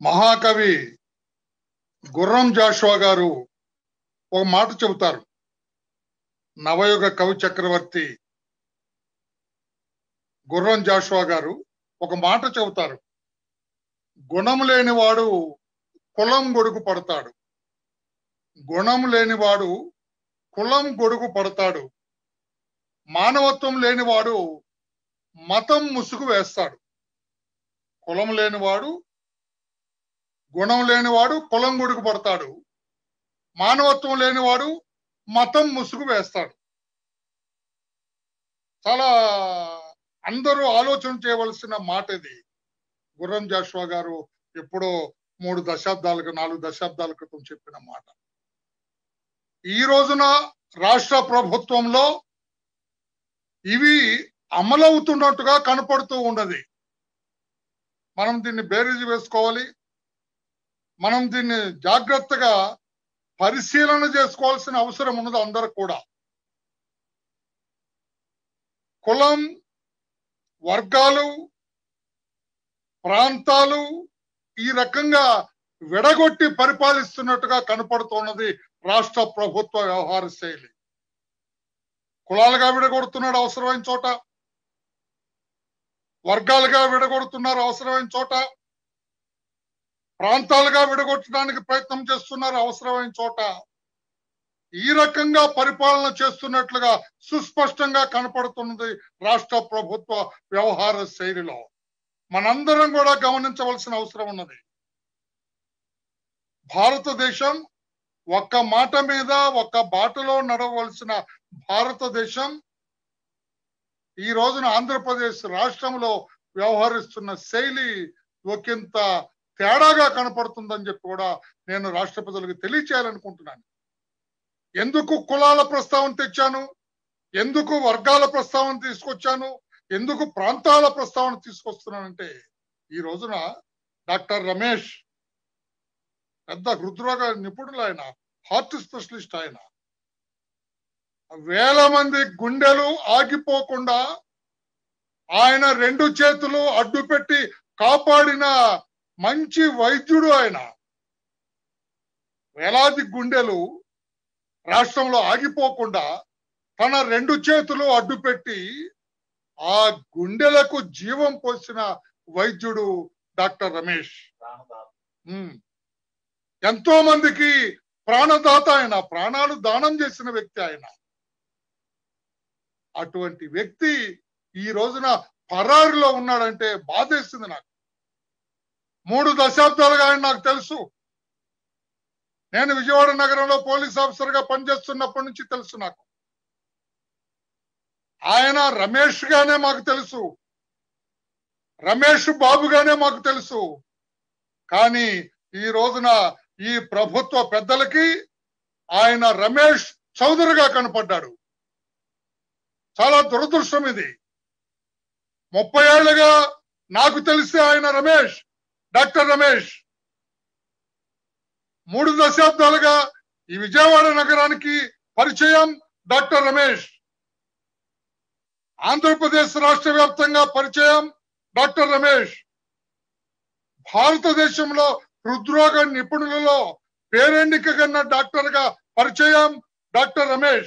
మహాకవి గుర్రం జాషువా గారు ఒక మాట చెబుతారు నవయుగ కవి చక్రవర్తి గుర్రం జాషువా గారు ఒక మాట చెబుతారు గుణం లేనివాడు కులం గొడుగు పడతాడు గుణం లేనివాడు కులం గొడుగు పడతాడు మానవత్వం లేనివాడు మతం ముసుగు వేస్తాడు కులం లేనివాడు గుణం లేనివాడు కులం గొడుగు పడతాడు మానవత్వం లేనివాడు మతం ముసుగు వేస్తాడు చాలా అందరూ ఆలోచన చేయవలసిన మాట ఇది గుర్రం జాషువా గారు ఎప్పుడో మూడు దశాబ్దాలకు నాలుగు దశాబ్దాల క్రితం చెప్పిన మాట ఈ రోజున రాష్ట్ర ప్రభుత్వంలో ఇవి అమలవుతున్నట్టుగా కనపడుతూ ఉన్నది మనం దీన్ని బేరీజు వేసుకోవాలి మనం దీన్ని జాగ్రత్తగా పరిశీలన చేసుకోవాల్సిన అవసరం ఉన్నది అందరు కూడా కులం వర్గాలు ప్రాంతాలు ఈ రకంగా విడగొట్టి పరిపాలిస్తున్నట్టుగా కనపడుతున్నది రాష్ట్ర ప్రభుత్వ వ్యవహార శైలి కులాలుగా విడగొడుతున్నాడు అవసరమైన చోట వర్గాలుగా విడగొడుతున్నారు అవసరమైన చోట ప్రాంతాలుగా విడగొట్టడానికి ప్రయత్నం చేస్తున్నారు అవసరమైన చోట ఈ రకంగా పరిపాలన చేస్తున్నట్లుగా సుస్పష్టంగా కనపడుతున్నది రాష్ట్ర ప్రభుత్వ వ్యవహార శైలిలో మనందరం కూడా గమనించవలసిన అవసరం ఉన్నది భారతదేశం ఒక్క మాట మీద ఒక్క బాటలో నడవలసిన భారతదేశం ఈ రోజున ఆంధ్రప్రదేశ్ రాష్ట్రంలో వ్యవహరిస్తున్న శైలి ఒకంత తేడాగా కనపడుతుందని చెప్పి కూడా నేను రాష్ట్ర ప్రజలకు తెలియచేయాలనుకుంటున్నాను ఎందుకు కులాల ప్రస్తావన తెచ్చాను ఎందుకు వర్గాల ప్రస్తావన తీసుకొచ్చాను ఎందుకు ప్రాంతాల ప్రస్తావన తీసుకొస్తున్నానంటే ఈ రోజున డాక్టర్ రమేష్ పెద్ద హృద్రోగ నిపుణులు ఆయన హార్ట్ స్పెషలిస్ట్ ఆయన వేల మంది గుండెలు ఆగిపోకుండా ఆయన రెండు చేతులు అడ్డు పెట్టి కాపాడిన మంచి వైద్యుడు ఆయన వేలాది గుండెలు రాష్ట్రంలో ఆగిపోకుండా తన రెండు చేతులు అడ్డు పెట్టి ఆ గుండెలకు జీవం పోసిన వైద్యుడు డాక్టర్ రమేష్ ఉమ్. ఎంతో మందికి ప్రాణదాత ఆయన ప్రాణాలు దానం చేసిన వ్యక్తి ఆయన అటువంటి వ్యక్తి ఈ రోజున పరారులో ఉన్నాడంటే బాధేస్తుంది నాకు మూడు దశాబ్దాలుగా ఆయన నాకు తెలుసు నేను విజయవాడ నగరంలో పోలీస్ ఆఫీసర్ గా పనిచేస్తున్నప్పటి నుంచి తెలుసు నాకు ఆయన రమేష్ గానే మాకు తెలుసు రమేష్ బాబుగానే మాకు తెలుసు కానీ ఈ రోజున ఈ ప్రభుత్వ పెద్దలకి ఆయన రమేష్ చౌదరిగా కనపడ్డాడు చాలా దురదృష్టం ఇది ముప్పై ఏళ్ళుగా నాకు తెలిసి ఆయన రమేష్ డాక్టర్ రమేష్ మూడు దశాబ్దాలుగా ఈ విజయవాడ నగరానికి పరిచయం డాక్టర్ రమేష్ ఆంధ్రప్రదేశ్ రాష్ట్ర వ్యాప్తంగా పరిచయం డాక్టర్ రమేష్ భారతదేశంలో హృద్రోగ నిపుణులలో పేరెన్నిక కన్న డాక్టర్ గా పరిచయం డాక్టర్ రమేష్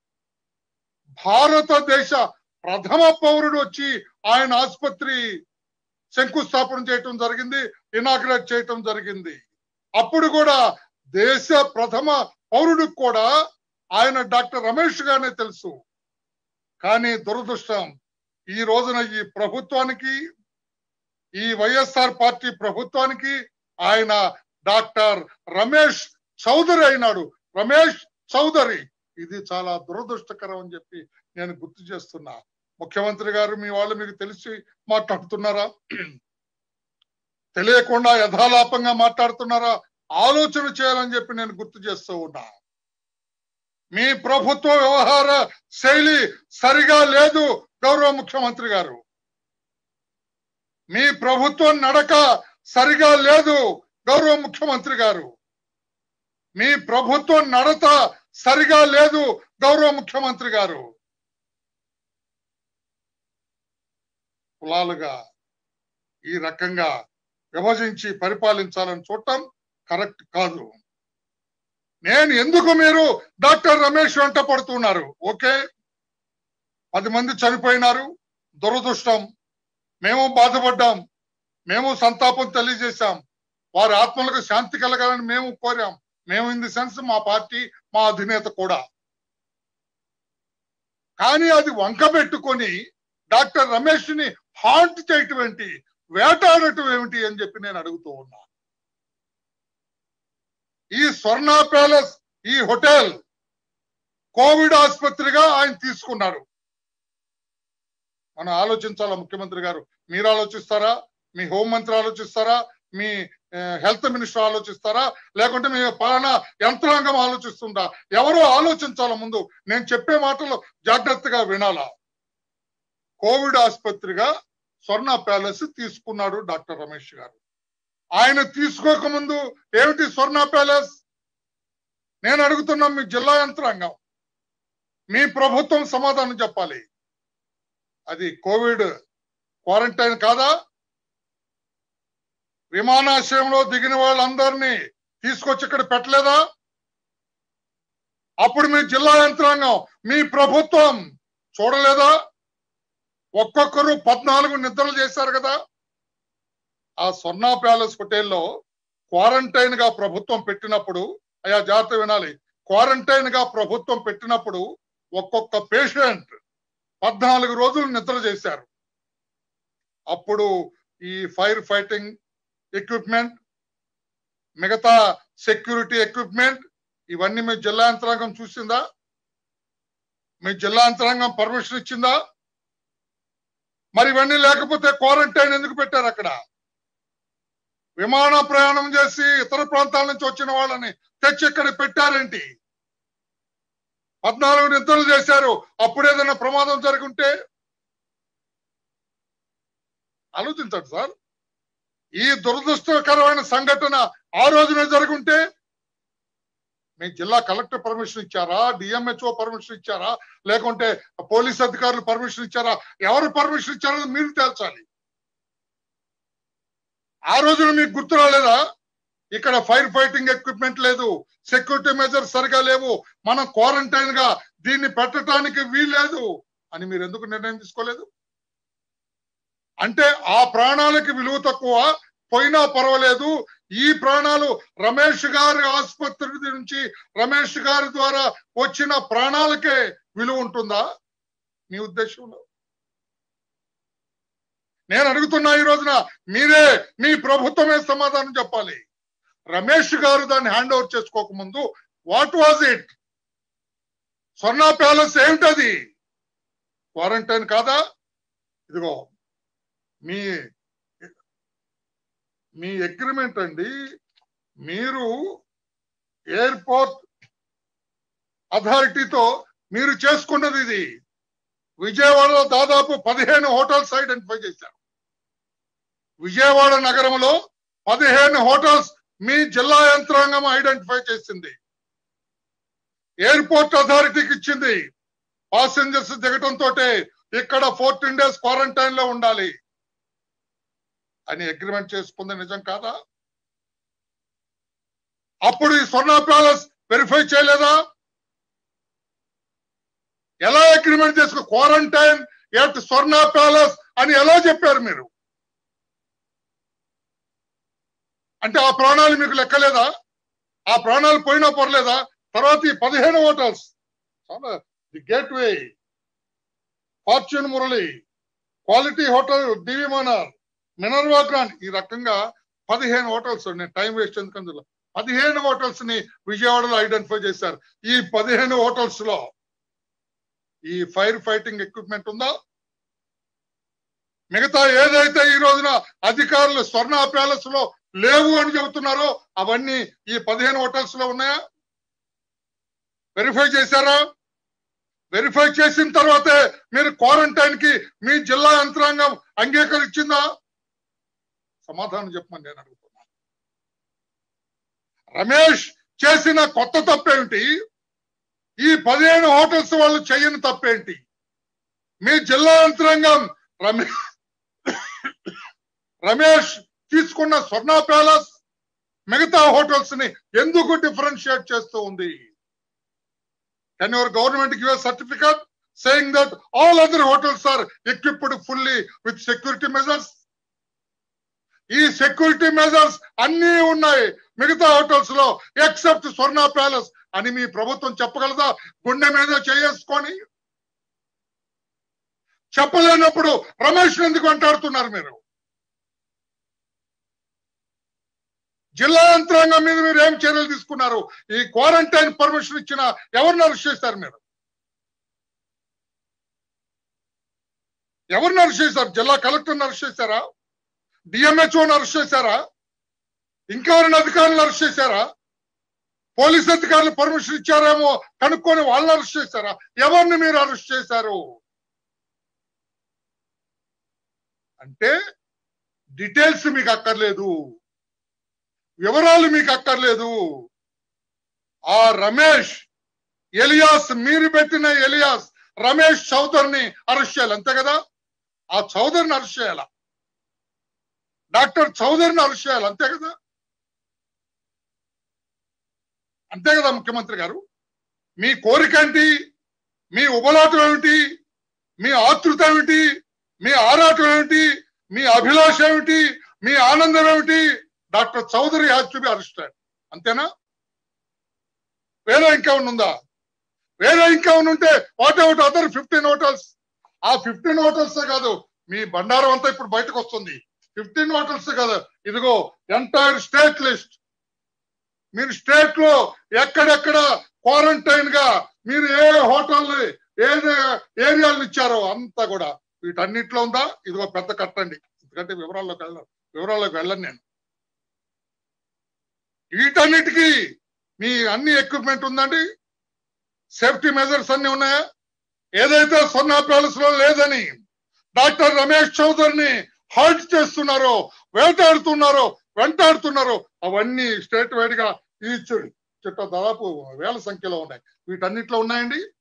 భారతదేశ ప్రథమ పౌరుడు వచ్చి ఆయన ఆసుపత్రి శంకుస్థాపన చేయటం జరిగింది ఇనాగ్రేట్ చేయటం జరిగింది అప్పుడు కూడా దేశ ప్రథమ పౌరుడికి కూడా ఆయన డాక్టర్ రమేష్ గానే తెలుసు కానీ దురదృష్టం ఈ రోజున ఈ ప్రభుత్వానికి ఈ వైఎస్ఆర్ పార్టీ ప్రభుత్వానికి ఆయన డాక్టర్ రమేష్ చౌదరి అయినాడు రమేష్ చౌదరి ఇది చాలా దురదృష్టకరం అని చెప్పి నేను గుర్తు చేస్తున్నా ముఖ్యమంత్రి గారు మీ వాళ్ళు మీకు తెలిసి మాట్లాడుతున్నారా తెలియకుండా యథాలాపంగా మాట్లాడుతున్నారా ఆలోచన చేయాలని చెప్పి నేను గుర్తు చేస్తూ ఉన్నా మీ ప్రభుత్వ వ్యవహార శైలి సరిగా లేదు గౌరవ ముఖ్యమంత్రి గారు మీ ప్రభుత్వం నడక సరిగా లేదు గౌరవ ముఖ్యమంత్రి గారు మీ ప్రభుత్వం నడత సరిగా లేదు గౌరవ ముఖ్యమంత్రి గారు కులాలుగా ఈ రకంగా విభజించి పరిపాలించాలని చూడటం కరెక్ట్ కాదు నేను ఎందుకు మీరు డాక్టర్ రమేష్ వెంట పడుతున్నారు ఓకే పది మంది చనిపోయినారు దురదృష్టం మేము బాధపడ్డాం మేము సంతాపం తెలియజేశాం వారి ఆత్మలకు శాంతి కలగాలని మేము కోరాం మేము ఇన్ ది సెన్స్ మా పార్టీ మా అధినేత కూడా కానీ అది వంక పెట్టుకొని డాక్టర్ రమేష్ ని హాంట్ చేయటం ఏంటి వేటాడటం ఏమిటి అని చెప్పి నేను అడుగుతూ ఉన్నా ఈ స్వర్ణ ప్యాలెస్ ఈ హోటల్ కోవిడ్ ఆసుపత్రిగా ఆయన తీసుకున్నారు మనం ఆలోచించాలా ముఖ్యమంత్రి గారు మీరు ఆలోచిస్తారా మీ హోంమంత్రి ఆలోచిస్తారా మీ హెల్త్ మినిస్టర్ ఆలోచిస్తారా లేకుంటే మీ పాలనా యంత్రాంగం ఆలోచిస్తుందా ఎవరో ఆలోచించాల ముందు నేను చెప్పే మాటలు జాగ్రత్తగా వినాలా కోవిడ్ ఆసుపత్రిగా స్వర్ణ ప్యాలెస్ తీసుకున్నాడు డాక్టర్ రమేష్ గారు ఆయన తీసుకోక ముందు ఏమిటి స్వర్ణ ప్యాలెస్ నేను అడుగుతున్నా మీ జిల్లా యంత్రాంగం మీ ప్రభుత్వం సమాధానం చెప్పాలి అది కోవిడ్ క్వారంటైన్ కాదా విమానాశ్రయంలో దిగిన వాళ్ళందరినీ తీసుకొచ్చి ఇక్కడ పెట్టలేదా అప్పుడు మీ జిల్లా యంత్రాంగం మీ ప్రభుత్వం చూడలేదా ఒక్కొక్కరు పద్నాలుగు నిద్రలు చేశారు కదా ఆ స్వర్ణ ప్యాలెస్ హోటల్లో క్వారంటైన్ గా ప్రభుత్వం పెట్టినప్పుడు అయా జాగ్రత్త వినాలి క్వారంటైన్ గా ప్రభుత్వం పెట్టినప్పుడు ఒక్కొక్క పేషెంట్ పద్నాలుగు రోజులు నిద్ర చేశారు అప్పుడు ఈ ఫైర్ ఫైటింగ్ ఎక్విప్మెంట్ మిగతా సెక్యూరిటీ ఎక్విప్మెంట్ ఇవన్నీ మీ జిల్లా యంత్రాంగం చూసిందా మీ జిల్లా యంత్రాంగం పర్మిషన్ ఇచ్చిందా మరి ఇవన్నీ లేకపోతే క్వారంటైన్ ఎందుకు పెట్టారు అక్కడ విమాన ప్రయాణం చేసి ఇతర ప్రాంతాల నుంచి వచ్చిన వాళ్ళని తెచ్చి ఇక్కడ పెట్టారేంటి పద్నాలుగు నిద్రలు చేశారు అప్పుడు ఏదైనా ప్రమాదం జరుగుంటే ఆలోచించండి సార్ ఈ దురదృష్టకరమైన సంఘటన ఆ రోజునే జరుగుంటే మీ జిల్లా కలెక్టర్ పర్మిషన్ ఇచ్చారా డిఎంహెచ్ఓ పర్మిషన్ ఇచ్చారా లేకుంటే పోలీస్ అధికారులు పర్మిషన్ ఇచ్చారా ఎవరు పర్మిషన్ ఇచ్చారో మీరు తేల్చాలి ఆ రోజున మీకు గుర్తు రాలేదా ఇక్కడ ఫైర్ ఫైటింగ్ ఎక్విప్మెంట్ లేదు సెక్యూరిటీ మెజర్స్ సరిగా లేవు మనం క్వారంటైన్ గా దీన్ని పెట్టడానికి వీల్లేదు అని మీరు ఎందుకు నిర్ణయం తీసుకోలేదు అంటే ఆ ప్రాణాలకి విలువ తక్కువ పోయినా పర్వాలేదు ఈ ప్రాణాలు రమేష్ గారి ఆసుపత్రి నుంచి రమేష్ గారి ద్వారా వచ్చిన ప్రాణాలకే విలువ ఉంటుందా మీ ఉద్దేశంలో నేను అడుగుతున్నా ఈ రోజున మీరే మీ ప్రభుత్వమే సమాధానం చెప్పాలి రమేష్ గారు దాన్ని హ్యాండ్ ఓవర్ చేసుకోకముందు what was it Swarna palace ఏమిటది క్వారంటైన్ కాదా ఇదిగో మీ మీ అగ్రిమెంట్ అండి మీరు ఎయిర్పోర్ట్ అథారిటీతో మీరు చేసుకున్నది ఇది విజయవాడలో దాదాపు పదిహేను హోటల్స్ ఐడెంటిఫై చేశారు విజయవాడ నగరంలో పదిహేను హోటల్స్ మీ జిల్లా యంత్రాంగం ఐడెంటిఫై చేసింది ఎయిర్పోర్ట్ అథారిటీకి ఇచ్చింది పాసెంజర్స్ దిగటంతో ఇక్కడ ఫోర్టీన్ డేస్ క్వారంటైన్ లో ఉండాలి అని అగ్రిమెంట్ చేసుకుంది నిజం కాదా అప్పుడు ఈ స్వర్ణ ప్యాలెస్ వెరిఫై చేయలేదా ఎలా అగ్రిమెంట్ చేసుకో క్వారంటైన్ ఎట్ స్వర్ణ ప్యాలెస్ అని ఎలా చెప్పారు మీరు అంటే ఆ ప్రాణాలు మీకు లెక్కలేదా ఆ ప్రాణాలు పోయినా పర్లేదా తర్వాత ఈ పదిహేను హోటల్స్ చాలా the gateway Fortune Murali quality hotel DV Manor Minerva Grand ఈ రకంగా పదిహేను హోటల్స్ నేను టైం వేస్ట్ ఎందుకందులో పదిహేను హోటల్స్ ని విజయవాడలో ఐడెంటిఫై చేశారు ఈ పదిహేను హోటల్స్ లో ఈ ఫైర్ ఫైటింగ్ ఎక్విప్మెంట్ ఉందా మిగతా ఏదైతే ఈ రోజున అధికారులు స్వర్ణ ప్యాలెస్ లో లేవు అని చెబుతున్నారో అవన్నీ ఈ పదిహేను హోటల్స్ లో ఉన్నాయా వెరిఫై చేశారా వెరిఫై చేసిన తర్వాతే మీరు క్వారంటైన్ కి మీ జిల్లా యంత్రాంగం అంగీకరించిందా సమాధానం చెప్పమని నేను అడుగుతున్నా రమేష్ చేసిన కొత్త తప్పేమిటి ఈ పదిహేను హోటల్స్ వాళ్ళు చేయని తప్పేంటి మీ జిల్లా యంత్రాంగం రమేష్ రమేష్ తీసుకున్న స్వర్ణ ప్యాలెస్ మిగతా హోటల్స్ ని ఎందుకు డిఫరెన్షియేట్ చేస్తూ ఉంది can your government give certificate saying that all other hotels are equipped fully with security measures ఈ సెక్యూరిటీ మెజర్స్ అన్ని ఉన్నాయి మిగతా హోటల్స్ లో ఎక్సెప్ట్ స్వర్ణ ప్యాలెస్ అని మీ ప్రభుత్వం చెప్పగలదా గుండె మీద చేసుకొని చెప్పలేనప్పుడు రమేష్ ఎందుకు అంటాడుతున్నారు మీరు జిల్లా యంత్రాంగం మీద మీరు ఏం చర్యలు తీసుకున్నారు ఈ క్వారంటైన్ పర్మిషన్ ఇచ్చిన ఎవరిని అరెస్ట్ చేశారు మీరు ఎవరిని అరెస్ట్ చేశారు జిల్లా కలెక్టర్ని అరెస్ట్ చేశారా డిఎంహెచ్ఓని అరెస్ట్ చేశారా ఇంకెవరిని అధికారులను అరెస్ట్ చేశారా పోలీస్ అధికారులు పర్మిషన్ ఇచ్చారేమో కనుక్కొని వాళ్ళని అరెస్ట్ చేశారా ఎవరిని మీరు అరెస్ట్ చేశారు అంటే డీటెయిల్స్ మీకు అక్కర్లేదు వివరాలు మీకు అక్కర్లేదు ఆ రమేష్ ఎలియాస్ మీరు పెట్టిన ఎలియాస్ రమేష్ చౌదరిని అరెస్ట్ చేయాలి అంతే కదా ఆ చౌదరిని అరెస్ట్ చేయాల డాక్టర్ చౌదరిని అరెస్ట్ చేయాలి అంతే కదా అంతే కదా ముఖ్యమంత్రి గారు మీ కోరిక ఏంటి మీ ఉబలాటం ఏమిటి మీ ఆతృత ఏమిటి మీ ఆరాటం ఏమిటి మీ అభిలాష ఏమిటి మీ ఆనందం ఏమిటి doctor Chowdary has to be arrested అంతేనా వేరే ఇంకా ఉందా వేరే ఇంకా ఉంటే what about other fifteen hotels ఆ ఫిఫ్టీన్ హోటల్స్ కాదు మీ బండారం అంతా ఇప్పుడు బయటకు వస్తుంది ఫిఫ్టీన్ హోటల్స్ కాదు ఇదిగో ఎంటైర్ స్టేట్ లిస్ట్ మీరు స్టేట్ లో ఎక్కడెక్కడ క్వారంటైన్ గా మీరు ఏ హోటల్ ఏ ఏరియాలు ఇచ్చారో అంతా కూడా వీటన్నిటిలో ఉందా ఇదిగో పెద్ద కట్టండి ఎందుకంటే వివరాల్లోకి వెళ్ళను వివరాల్లోకి వెళ్ళను నేను వీటన్నిటికీ మీ అన్ని ఎక్విప్మెంట్ ఉందండి సేఫ్టీ మెజర్స్ అన్ని ఉన్నాయా ఏదైతే సొన్నా ప్యాలెస్ లో లేదని డాక్టర్ రమేష్ చౌదరిని హాల్ట్ చేస్తున్నారో వేటాడుతున్నారో వెంటాడుతున్నారో అవన్నీ స్టేట్ వైడ్ గా ఈ చుట్టూ దాదాపు వేల సంఖ్యలో ఉన్నాయి వీటన్నిటిలో ఉన్నాయండి